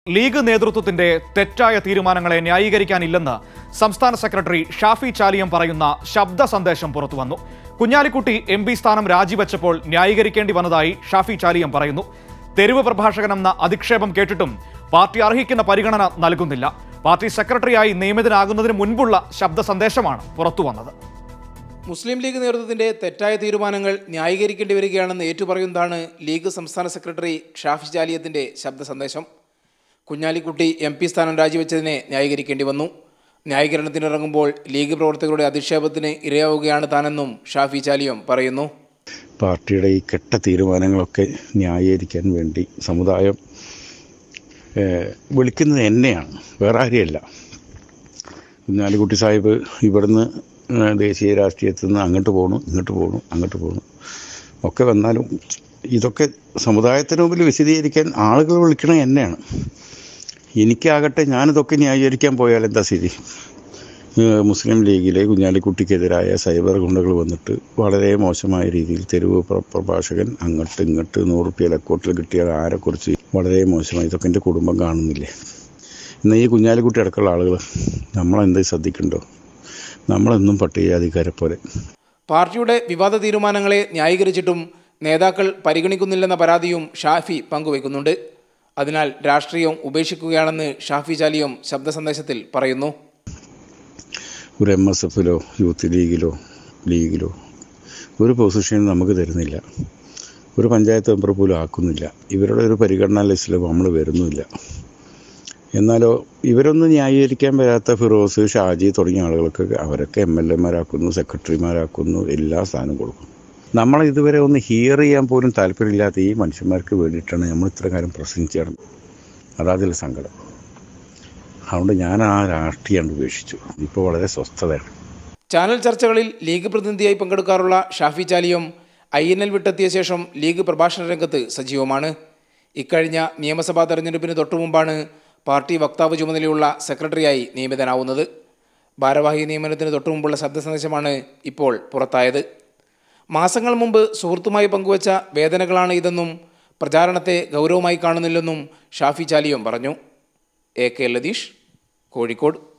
league നേതൃത്വത്തിന്റെ തെറ്റായ തീരുമാനങ്ങളെ ന്യായീകരിക്കാനില്ലെന്ന് സംസ്ഥാന സെക്രട്ടറി ഷാഫി ചാലിയം പറയുന്ന ശബ്ദ സന്ദേശം പുറത്തുവന്നു കുഞ്ഞാലിക്കുട്ടി എം പി സ്ഥാനം രാജിവെച്ചപ്പോൾ ന്യായീകരിക്കേണ്ടി വന്നതായി ഷാഫി ചാലിയം പറയുന്നു തെരുവ് പ്രഭാഷകൻ എന്ന അധിക്ഷേപം കേട്ടിട്ടും പാർട്ടി അർഹിക്കുന്ന പരിഗണന നൽകുന്നില്ല പാർട്ടി സെക്രട്ടറിയായി നിയമിതനാകുന്നതിന് മുൻപുള്ള ശബ്ദ സന്ദേശമാണ് പുറത്തുവന്നത് മുസ്ലിം ലീഗ് നേതൃത്വത്തിന്റെ തെറ്റായ തീരുമാനങ്ങൾ ന്യായീകരിക്കേണ്ടി വരികയാണെന്ന് ഏറ്റുപറയുന്നതാണ് ലീഗ് സംസ്ഥാന സെക്രട്ടറി ഷാഫി ജാലിയത്തിന്റെ ശബ്ദ സന്ദേശം കുഞ്ഞാലിക്കുട്ടി എം പി സ്ഥാനം രാജിവെച്ചതിനെ ന്യായീകരിക്കേണ്ടി വന്നു ന്യായീകരണത്തിനിറങ്ങുമ്പോൾ ലീഗ് പ്രവർത്തകരുടെ അധിക്ഷേപത്തിന് ഇരയാവുകയാണ് താനെന്നും ഷാഫി ചാലിയം പറയുന്നു പാർട്ടിയുടെ ഈ കെട്ട തീരുമാനങ്ങളൊക്കെ ന്യായീകരിക്കാൻ വേണ്ടി സമുദായം ഏഹ്, വിളിക്കുന്നത് എന്നെയാണ് വേറെ ആരെയല്ല കുഞ്ഞാലിക്കുട്ടി സാഹിബ് ഇവിടുന്ന് ഏഹ്, ദേശീയ രാഷ്ട്രീയത്തിൽ നിന്ന് അങ്ങോട്ട് പോകണു ഇങ്ങോട്ട് പോകണു അങ്ങോട്ട് പോകണു ഒക്കെ വന്നാലും ഇതൊക്കെ സമുദായത്തിന് മുമ്പിൽ വിശദീകരിക്കാൻ ആളുകൾ വിളിക്കണത് എന്നെയാണ് എനിക്കാകട്ടെ ഞാനിതൊക്കെ ന്യായീകരിക്കാൻ പോയാൽ എന്താ സ്ഥിതി ഏഹ് മുസ്ലിം ലീഗിലെ കുഞ്ഞാലിക്കുട്ടിക്കെതിരായ സൈബർ ഗുണ്ടകൾ വന്നിട്ട് വളരെ മോശമായ രീതിയിൽ തെരുവ് പ്ര- പ്രഭാഷകൻ അങ്ങോട്ട് ഇങ്ങോട്ട് നൂറുപ്യ ലക്കോട്ടിൽ കിട്ടിയാൽ ആരെക്കുറിച്ച് വളരെ മോശമായി ഇതൊക്കെ എൻ്റെ കുടുംബം കാണുന്നില്ലേ എന്നാൽ ഈ കുഞ്ഞാലിക്കുട്ടി അടക്കമുള്ള ആളുകൾ നമ്മളെന്ത് ശ്രദ്ധിക്കണ്ടോ നമ്മളെന്നും പട്ടികജാതിക്കാരെ പോലെ പാർട്ടിയുടെ വിവാദ തീരുമാനങ്ങളെ ന്യായീകരിച്ചിട്ടും നേതാക്കൾ പരിഗണിക്കുന്നില്ലെന്ന പരാതിയും ഷാഫി പങ്കുവയ്ക്കുന്നുണ്ട് അതിനാൽ രാഷ്ട്രീയം ഉപേക്ഷിക്കുകയാണെന്ന് ഷാഫി ചാലിയം ശബ്ദ സന്ദേശത്തിൽ പറയുന്നു ഒരു എം എസ് എഫിലോ യൂത്ത് ലീഗിലോ ലീഗിലോ ഒരു പൊസിഷൻ നമുക്ക് തരുന്നില്ല ഒരു പഞ്ചായത്ത് മെമ്പർ പോലും ആക്കുന്നില്ല ഇവരുടെ ഒരു പരിഗണനാ ലിസ്റ്റിൽ നമ്മൾ വരുന്നുമില്ല എന്നാലോ ഇവരൊന്നും ന്യായീകരിക്കാൻ വരാത്ത ഫിറോസ് ഷാജി തുടങ്ങിയ ആളുകൾക്ക് അവരൊക്കെ എം എൽ എമാരാക്കുന്നു സെക്രട്ടറിമാരാക്കുന്നു എല്ലാ സ്ഥാനവും കൊടുക്കും നമ്മളെ ഇതുവരെ ഒന്ന് ഹിയർ ചെയ്യാൻ പോലും താല്പര്യമില്ലാത്ത ഈ മനുഷ്യന്മാർക്ക് വേണ്ടിയിട്ടാണ് നമ്മൾ ഇത്ര കാര്യം പ്രസംഗിച്ചത് അതാതിൽ സങ്കടം അതുകൊണ്ട് ഞാൻ ആ രാഷ്ട്രീയം ഉപേക്ഷിച്ചു ഇപ്പോൾ വളരെ സ്വസ്ഥതയാണ് ചാനൽ ചർച്ചകളിൽ ലീഗ് പ്രതിനിധിയായി പങ്കെടുക്കാറുള്ള Shafi Chaliyam I N L വിട്ടെത്തിയ ശേഷം ലീഗ് പ്രഭാഷണ രംഗത്ത് സജീവമാണ് ഇക്കഴിഞ്ഞ നിയമസഭാ തെരഞ്ഞെടുപ്പിന് തൊട്ടുമുമ്പാണ് പാർട്ടി വക്താവ് ചുമതലയുള്ള സെക്രട്ടറിയായി നിയമിതനാവുന്നത് ഭാരവാഹി നിയമനത്തിന് തൊട്ടുമുമ്പുള്ള ശബ്ദ സന്ദേശമാണ് ഇപ്പോൾ പുറത്തായത് മാസങ്ങൾ മുമ്പ് സുഹൃത്തുമായി പങ്കുവച്ച വേദനകളാണ് ഇതെന്നും പ്രചാരണത്തെ ഗൗരവമായി കാണുന്നില്ലെന്നും ഷാഫി ചാലിയം പറഞ്ഞു എ കെ ലതീഷ് കോഴിക്കോട്